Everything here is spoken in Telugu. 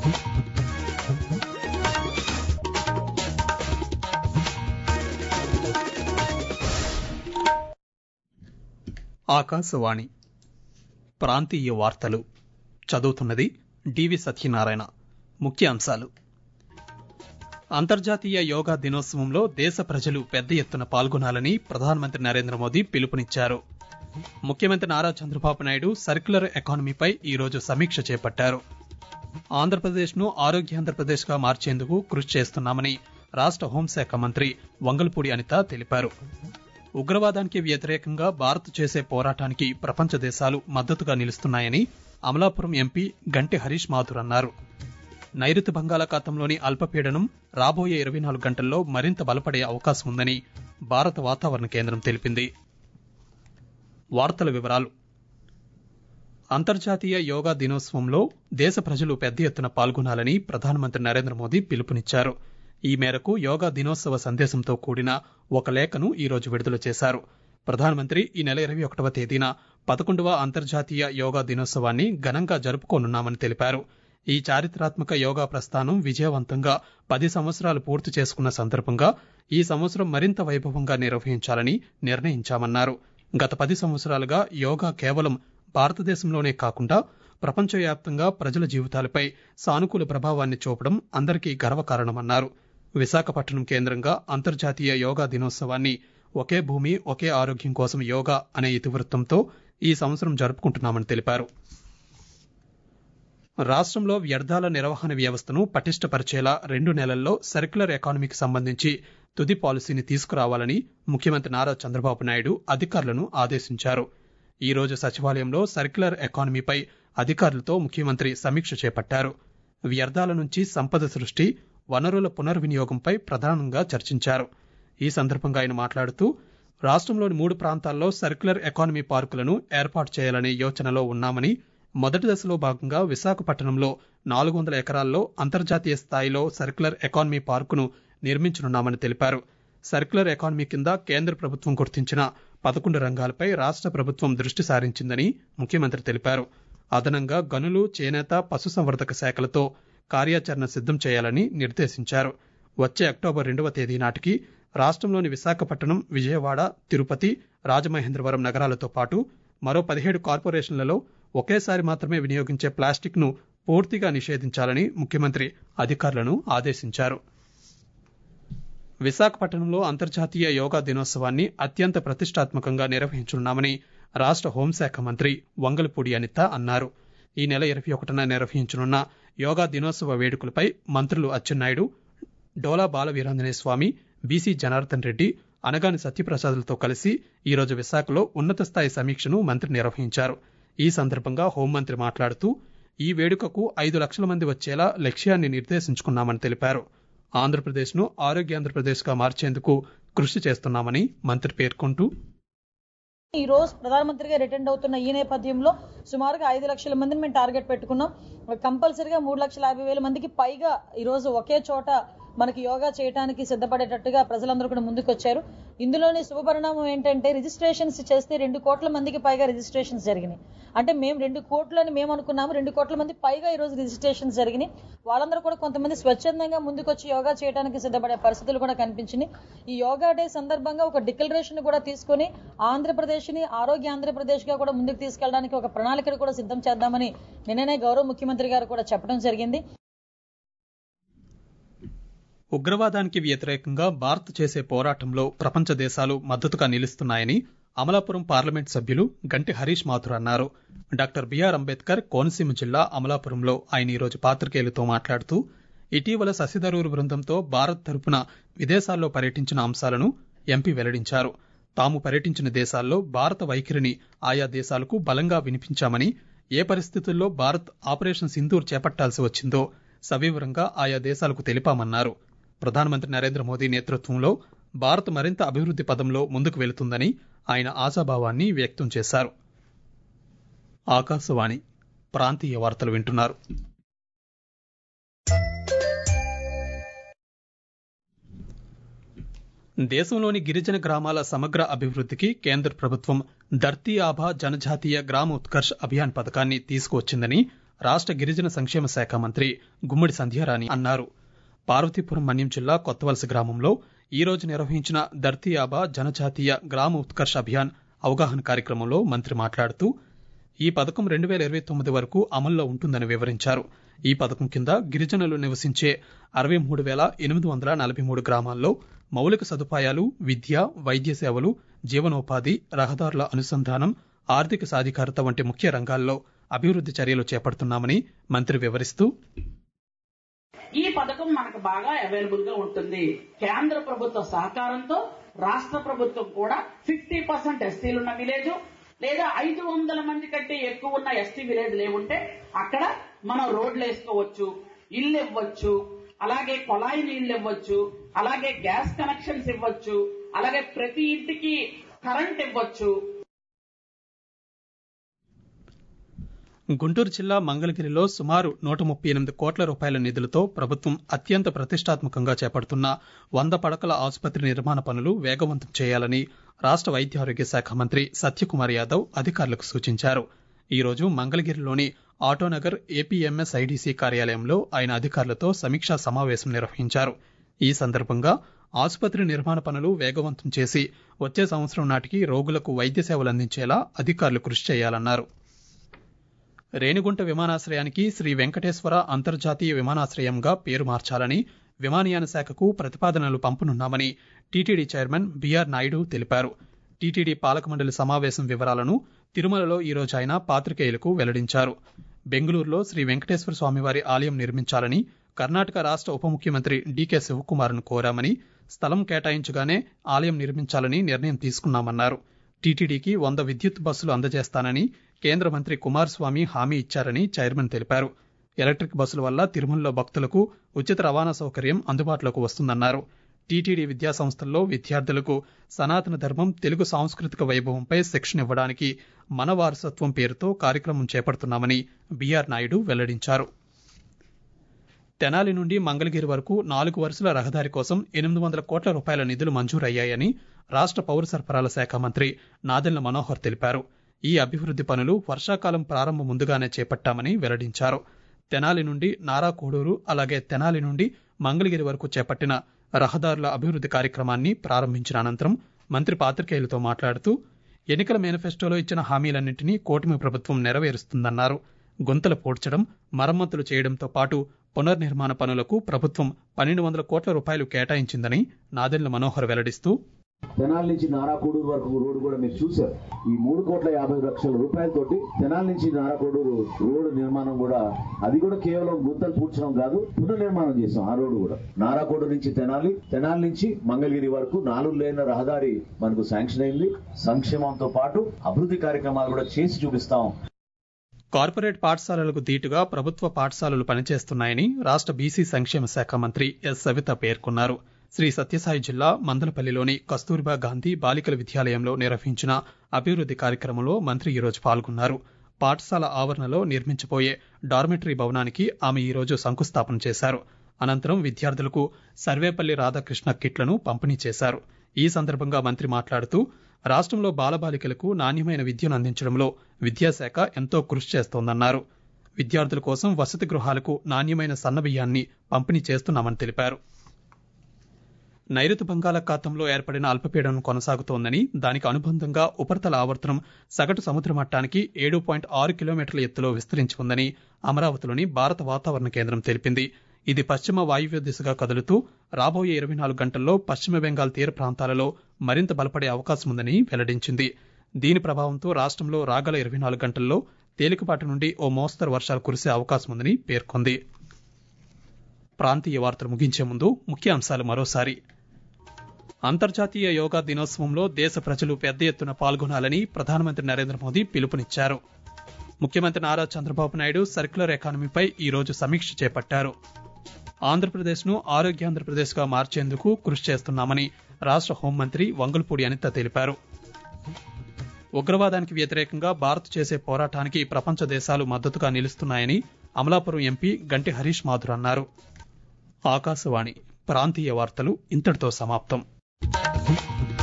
ఆకాశవాణి ప్రాంతీయ వార్తలు చదువుతున్నది డివి సత్యనారాయణ ముఖ్యాంశాలు అంతర్జాతీయ యోగా దినోత్సవంలో దేశ ప్రజలు పెద్ద ఎత్తున పాల్గొనాలని ప్రధానమంత్రి నరేంద్ర మోదీ పిలుపునిచ్చారు ముఖ్యమంత్రి నారా చంద్రబాబు నాయుడు సర్క్యులర్ ఎకానమీపై ఈరోజు సమీక్ష చేపట్టారు ఆంధ్రప్రదేశ్ను ఆరోగ్యాంధ్రప్రదేశ్గా మార్చేందుకు కృషి చేస్తున్నామని రాష్ట హోంశాఖ మంత్రి వంగల్పూడి అనిత తెలిపారు ఉగ్రవాదానికి వ్యతిరేకంగా భారత్ చేసే పోరాటానికి ప్రపంచ దేశాలు మద్దతుగా నిలుస్తున్నాయని అమలాపురం ఎంపీ గంటి హరీష్ మాథుర్ అన్నారు నైరుతి బంగాళాఖాతంలోని అల్పపీడనం రాబోయే ఇరవై నాలుగు గంటల్లో మరింత బలపడే అవకాశం ఉందని భారత వాతావరణ కేంద్రం తెలిపింది వార్తల వివరాలు అంతర్జాతీయ యోగా దినోత్సవంలో దేశ ప్రజలు పెద్ద ఎత్తున పాల్గొనాలని ప్రధానమంత్రి నరేంద్ర మోదీ పిలుపునిచ్చారు ఈ మేరకు యోగా దినోత్సవ సందేశంతో కూడిన ఒక లేఖను ఈ రోజు విడుదల చేశారు ప్రధానమంత్రి ఈ నెల ఇరవై ఒకటవ తేదీన పదకొండవ అంతర్జాతీయ యోగా దినోత్సవాన్ని ఘనంగా జరుపుకోనున్నామని తెలిపారు ఈ చారిత్రాత్మక యోగా ప్రస్థానం విజయవంతంగా పది సంవత్సరాలు పూర్తి చేసుకున్న సందర్భంగా ఈ సంవత్సరం మరింత వైభవంగా నిర్వహించాలని నిర్ణయించామన్నారు గత పది సంవత్సరాలుగా యోగా కేవలం భారతదేశంలోనే కాకుండా ప్రపంచవ్యాప్తంగా ప్రజల జీవితాలపై సానుకూల ప్రభావాన్ని చూపడం అందరికీ గర్వకారణమన్నారు విశాఖపట్నం కేంద్రంగా అంతర్జాతీయ యోగా దినోత్సవాన్ని ఒకే భూమి ఒకే ఆరోగ్యం కోసం యోగా అనే ఇతివృత్తంతో ఈ సంవత్సరం జరుపుకుంటున్నామని తెలిపారు రాష్ట్రంలో వ్యర్థాల నిర్వహణ వ్యవస్థను పటిష్టపరిచేలా రెండు నెలల్లో సర్క్యులర్ ఎకానమీకి సంబంధించి తుది పాలసీని తీసుకురావాలని ముఖ్యమంత్రి నారా చంద్రబాబు నాయుడు అధికారులను ఆదేశించారు ఈ రోజు సచివాలయంలో సర్క్యులర్ ఎకానమీపై అధికారులతో ముఖ్యమంత్రి సమీక్ష చేపట్టారు వ్యర్థాల నుంచి సంపద సృష్టి వనరుల పునర్వినియోగంపై ప్రధానంగా చర్చించారు ఈ సందర్భంగా ఆయన మాట్లాడుతూ రాష్ట్రంలోని మూడు ప్రాంతాల్లో సర్క్యులర్ ఎకానమీ పార్కులను ఏర్పాటు చేయాలనే యోచనలో ఉన్నామని మొదటి దశలో భాగంగా విశాఖపట్నంలో నాలుగు వందల ఎకరాల్లో అంతర్జాతీయ స్థాయిలో సర్క్యులర్ ఎకానమీ పార్కును నిర్మించనున్నామని తెలిపారు సర్క్యులర్ ఎకానమీ కింద కేంద్ర ప్రభుత్వం గుర్తించిన పదకొండు రంగాలపై రాష్ట్ర ప్రభుత్వం దృష్టి సారించిందని ముఖ్యమంత్రి తెలిపారు అదనంగా గనులు చేనేత పశుసంవర్ధక శాఖలతో కార్యాచరణ సిద్ధం చేయాలని నిర్దేశించారు వచ్చే అక్టోబర్ రెండవ తేదీ నాటికి రాష్ట్రంలోని విశాఖపట్నం విజయవాడ తిరుపతి రాజమహేంద్రవరం నగరాలతో పాటు మరో పదిహేడు కార్పొరేషన్లలో ఒకేసారి మాత్రమే వినియోగించే ప్లాస్టిక్ ను పూర్తిగా నిషేధించాలని ముఖ్యమంత్రి అధికారులను ఆదేశించారు విశాఖపట్నంలో అంతర్జాతీయ యోగా దినోత్సవాన్ని అత్యంత ప్రతిష్టాత్మకంగా నిర్వహించనున్నామని రాష్ట్ర హోంశాఖ మంత్రి వంగలపూడి అనిత అన్నారు ఈ నెల ఇరవై ఒకటిన నిర్వహించనున్న యోగా దినోత్సవ వేడుకలపై మంత్రులు అచ్చెన్నాయుడు డోలా బాల వీరాంజనేయ స్వామి బీసీ జనార్దన్ రెడ్డి అనగాని సత్యప్రసాద్లతో కలిసి ఈరోజు విశాఖలో ఉన్నత స్థాయి సమీక్షను మంత్రి నిర్వహించారు ఈ సందర్భంగా హోంమంత్రి మాట్లాడుతూ ఈ వేడుకకు ఐదు లక్షల మంది వచ్చేలా లక్ష్యాన్ని నిర్దేశించుకున్నామని తెలిపారు ఆంధ్రప్రదేశ్ను ఆరోగ్యాంధ్రప్రదేశ్గా మార్చేందుకు కృషి చేస్తున్నామని మంత్రి పేర్కొంటూ ఈ రోజు ప్రధానమంత్రిగా రిటర్న్ అవుతున్న ఈ నేపథ్యంలో సుమారుగా ఐదు లక్షల మందిని మేము టార్గెట్ పెట్టుకున్నాం కంపల్సరిగా మూడు లక్షల యాభై వేల మందికి పైగా ఈ రోజు ఒకే చోట మనకి యోగా చేయడానికి సిద్ధపడేటట్టుగా ప్రజలందరూ కూడా ముందుకు వచ్చారు ఇందులోని శుభపరిణామం ఏంటంటే రిజిస్ట్రేషన్స్ చేస్తే రెండు కోట్ల మందికి పైగా రిజిస్ట్రేషన్స్ జరిగినాయి అంటే మేము రెండు కోట్లని మేము అనుకున్నాము రెండు కోట్ల మంది పైగా ఈ రోజు రిజిస్ట్రేషన్స్ జరిగినాయి వాళ్ళందరూ కూడా కొంతమంది స్వచ్ఛందంగా ముందుకొచ్చి యోగా చేయడానికి సిద్ధపడే పరిస్థితులు కూడా కనిపించినాయి ఈ యోగా డే సందర్భంగా ఒక డిక్లరేషన్ కూడా తీసుకొని ఆంధ్రప్రదేశ్ ని ఆరోగ్య ఆంధ్రప్రదేశ్ గా కూడా ముందుకు తీసుకెళ్ళడానికి ఒక ప్రణాళికను కూడా సిద్ధం చేద్దామని నిన్ననే గౌరవ ముఖ్యమంత్రి గారు కూడా చెప్పడం జరిగింది ఉగ్రవాదానికి వ్యతిరేకంగా భారత్ చేసే పోరాటంలో ప్రపంచ దేశాలు మద్దతుగా నిలుస్తున్నాయని అమలాపురం పార్లమెంట్ సభ్యులు గంటి హరీష్ మాథుర్ అన్నారు డాక్టర్ బిఆర్ అంబేద్కర్ కోనసీమ జిల్లా అమలాపురంలో ఆయన ఈరోజు పాత్రికేయులతో మాట్లాడుతూ ఇటీవల శశిధరూర్ బృందంతో భారత్ తరపున విదేశాల్లో పర్యటించిన అంశాలను ఎంపీ వెల్లడించారు తాము పర్యటించిన దేశాల్లో భారత వైఖరిని ఆయా దేశాలకు బలంగా వినిపించామని ఏ పరిస్థితుల్లో భారత్ ఆపరేషన్ సింధూర్ చేపట్టాల్సి వచ్చిందో సవివరంగా ఆయా దేశాలకు తెలిపామన్నారు ప్రధానమంత్రి నరేంద్ర మోదీ నేతృత్వంలో భారత్ మరింత అభివృద్ధి పదంలో ముందుకు వెళుతుందని ఆయన ఆశాభావాన్ని వ్యక్తం చేశారు ఆకాశవాణి ప్రాంతీయ వార్తలు వింటున్నారు దేశంలోని గిరిజన గ్రామాల సమగ్ర అభివృద్ధికి కేంద్ర ప్రభుత్వం ధర్తీ ఆభా జనజాతీయ గ్రామ ఉత్కర్ష్ అభియాన్ పథకాన్ని తీసుకువచ్చిందని రాష్ట్ర గిరిజన సంక్షేమ శాఖ మంత్రి గుమ్మడి సంధ్యారాణి అన్నారు పార్వతీపురం మన్యం జిల్లా కొత్తవలస గ్రామంలో ఈ రోజు నిర్వహించిన ధర్తీయాబా జనజాతీయ గ్రామ ఉత్కర్ష అభియాన్ అవగాహన కార్యక్రమంలో మంత్రి మాట్లాడుతూ ఈ పథకం రెండు వేల ఇరవై తొమ్మిది వరకు అమల్లో ఉంటుందని వివరించారు ఈ పథకం కింద గిరిజనులు నివసించే అరవై మూడు వేల ఎనిమిది వందల నలభై మూడు గ్రామాల్లో మౌలిక సదుపాయాలు విద్య వైద్య సేవలు జీవనోపాధి రహదారుల అనుసంధానం ఆర్థిక సాధికారత వంటి ముఖ్య రంగాల్లో అభివృద్ధి చర్యలు చేపడుతున్నామని మంత్రి వివరిస్తూ ఈ పథకం మనకు బాగా అవైలబుల్ గా ఉంటుంది కేంద్ర ప్రభుత్వ సహకారంతో రాష్ట్ర ప్రభుత్వం కూడా ఫిఫ్టీ పర్సెంట్ ఎస్టీలు ఉన్న విలేజ్ లేదా ఐదు వందల మంది కంటే ఎక్కువ ఉన్న ఎస్టీ విలేజ్ లేవుంటే అక్కడ మనం రోడ్లు వేసుకోవచ్చు ఇల్లు ఇవ్వచ్చు అలాగే కొలాయి నీళ్లు ఇవ్వచ్చు అలాగే గ్యాస్ కనెక్షన్స్ ఇవ్వచ్చు అలాగే ప్రతి ఇంటికి కరెంట్ ఇవ్వచ్చు గుంటూరు జిల్లా మంగళగిరిలో సుమారు నూట ముప్పై ఎనిమిది కోట్ల రూపాయల నిధులతో ప్రభుత్వం అత్యంత ప్రతిష్టాత్మకంగా చేపడుతున్న వంద పడకల ఆసుపత్రి నిర్మాణ పనులు వేగవంతం చేయాలని రాష్ట్ర వైద్య ఆరోగ్య శాఖ మంత్రి సత్యకుమార్ యాదవ్ అధికారులకు సూచించారు ఈ రోజు మంగళగిరిలోని ఆటోనగర్ ఏపీఎంఎస్ ఐడీసీ కార్యాలయంలో ఆయన అధికారులతో సమీక్షా సమావేశం నిర్వహించారు ఈ సందర్భంగా ఆసుపత్రి నిర్మాణ పనులు వేగవంతం చేసి వచ్చే సంవత్సరం నాటికి రోగులకు వైద్య సేవలు అందించేలా అధికారులు కృషి చేయాలన్నారు రేణిగుంట విమానాశ్రయానికి శ్రీ వెంకటేశ్వర అంతర్జాతీయ విమానాశ్రయంగా పేరు మార్చాలని విమానయాన శాఖకు ప్రతిపాదనలు పంపనున్నామని టీటీడీ చైర్మన్ బీఆర్ నాయుడు తెలిపారు టీటీడీ పాలక మండలి సమావేశం వివరాలను తిరుమలలో ఈ రోజు ఆయన పాత్రికేయులకు వెల్లడించారు బెంగళూరులో శ్రీ వెంకటేశ్వర స్వామివారి ఆలయం నిర్మించాలని కర్ణాటక రాష్ట్ర ఉప ముఖ్యమంత్రి డీకే శివకుమార్ను కోరామని స్థలం కేటాయించగానే ఆలయం నిర్మించాలని నిర్ణయం తీసుకున్నామన్నారు టీటీడీకి వంద విద్యుత్ బస్సులు అందజేస్తానని కేంద్ర మంత్రి కుమారస్వామి హామీ ఇచ్చారని చైర్మన్ తెలిపారు ఎలక్ట్రిక్ బస్సుల వల్ల తిరుమలలో భక్తులకు ఉచిత రవాణా సౌకర్యం అందుబాటులోకి వస్తుందన్నారు టీటీడీ విద్యా సంస్థల్లో విద్యార్థులకు సనాతన ధర్మం తెలుగు సాంస్కృతిక వైభవంపై శిక్షణ ఇవ్వడానికి మన వారసత్వం పేరుతో కార్యక్రమం చేపడుతున్నామని బీఆర్ నాయుడు వెల్లడించారు తెనాలి నుండి మంగళగిరి వరకు నాలుగు వరుసల రహదారి కోసం ఎనిమిది వందల కోట్ల రూపాయల నిధులు మంజూరయ్యాయని రాష్ట్ర పౌర సరఫరాల శాఖ మంత్రి నాదెళ్ల మనోహర్ తెలిపారు ఈ అభివృద్ధి పనులు వర్షాకాలం ప్రారంభం ముందుగానే చేపట్టామని వెల్లడించారు తెనాలి నుండి నారా కోడూరు అలాగే తెనాలి నుండి మంగళగిరి వరకు చేపట్టిన రహదారుల అభివృద్ధి కార్యక్రమాన్ని ప్రారంభించిన అనంతరం మంత్రి పాత్రికేయులతో మాట్లాడుతూ ఎన్నికల మేనిఫెస్టోలో ఇచ్చిన హామీలన్నింటినీ కూటమి ప్రభుత్వం నెరవేరుస్తుందన్నారు గుంతలు పూడ్చడం మరమ్మతులు చేయడంతో పాటు పునర్నిర్మాణ పనులకు ప్రభుత్వం పన్నెండు వందల కోట్ల రూపాయలు కేటాయించిందని నాదెళ్ల మనోహర్ వెల్లడిస్తూ తెనాలి నుంచి నారాకోడూరు వరకు రోడ్డు కూడా మీరు చూశారు ఈ మూడు కోట్ల యాభై లక్షల రూపాయలతోటి తెనాలి నుంచి నారాకోడూరు రోడ్డు నిర్మాణం కూడా అది కూడా కేవలం గుంతలు పూడ్చడం కాదు పునర్నిర్మాణం చేసాం ఆ రోడ్డు కూడా నారాకోడూరు నుంచి తెనాలి తెనాలి నుంచి మంగళగిరి వరకు నాలుగు లేన రహదారి మనకు శాంక్షన్ అయింది సంక్షేమంతో పాటు అభివృద్ధి కార్యక్రమాలు కూడా చేసి చూపిస్తాం కార్పొరేట్ పాఠశాలలకు దీటుగా ప్రభుత్వ పాఠశాలలు పనిచేస్తున్నాయని రాష్ట్ర బీసీ సంక్షేమ శాఖ మంత్రి ఎస్ సవిత పేర్కొన్నారు శ్రీ సత్యసాయి జిల్లా మందలపల్లిలోని కస్తూర్బా గాంధీ బాలికల విద్యాలయంలో నిర్వహించిన అభివృద్ధి కార్యక్రమంలో మంత్రి ఈరోజు పాల్గొన్నారు పాఠశాల ఆవరణలో నిర్మించబోయే డార్మెటరీ భవనానికి ఆమె ఈరోజు శంకుస్థాపన చేశారు అనంతరం విద్యార్థులకు సర్వేపల్లి రాధాకృష్ణ కిట్లను పంపిణీ చేశారు ఈ సందర్భంగా మంత్రి మాట్లాడుతూ రాష్ట్రంలో బాలబాలికలకు నాణ్యమైన విద్యను అందించడంలో విద్యాశాఖ ఎంతో కృషి చేస్తోందన్నారు విద్యార్థుల కోసం వసతి గృహాలకు నాణ్యమైన సన్నబియ్యాన్ని పంపిణీ చేస్తున్నామని తెలిపారు నైరుతి బంగాళాఖాతంలో ఏర్పడిన అల్పపీడనం కొనసాగుతోందని దానికి అనుబంధంగా ఉపరితల ఆవర్తనం సగటు సముద్ర మట్టానికి ఏడు పాయింట్ ఆరు కిలోమీటర్ల ఎత్తులో విస్తరించి ఉందని అమరావతిలోని భారత వాతావరణ కేంద్రం తెలిపింది ఇది పశ్చిమ వాయువ్య దిశగా కదులుతూ రాబోయే ఇరవై నాలుగు గంటల్లో పశ్చిమ బెంగాల్ తీర ప్రాంతాలలో మరింత బలపడే అవకాశం ఉందని వెల్లడించింది దీని ప్రభావంతో రాష్ట్రంలో రాగల ఇరవై నాలుగు గంటల్లో తేలికపాటి నుండి ఓ మోస్తరు వర్షాలు కురిసే అవకాశం ఉందని పేర్కొంది ప్రాంతీయ వార్తలు ముగించే ముందు ముఖ్య అంశాలు మరోసారి అంతర్జాతీయ యోగా దినోత్సవంలో దేశ ప్రజలు పెద్ద ఎత్తున పాల్గొనాలని ప్రధానమంత్రి నరేంద్ర మోదీ పిలుపునిచ్చారు ముఖ్యమంత్రి నారా చంద్రబాబు నాయుడు సర్క్యులర్ ఎకానమీపై ఈ రోజు సమీక్ష చేపట్టారు ఆంధ్రప్రదేశ్ను ఆరోగ్యాంధ్రప్రదేశ్గా మార్చేందుకు కృషి చేస్తున్నామని రాష్ట్ర హోంమంత్రి వంగల్పూడి అనిత తెలిపారు ఉగ్రవాదానికి వ్యతిరేకంగా భారత్ చేసే పోరాటానికి ప్రపంచ దేశాలు మద్దతుగా నిలుస్తున్నాయని అమలాపురం ఎంపీ గంటి హరీష్ మాథుర్ అన్నారు ఆకాశవాణి ప్రాంతీయ వార్తలు ఇంతటితో సమాప్తం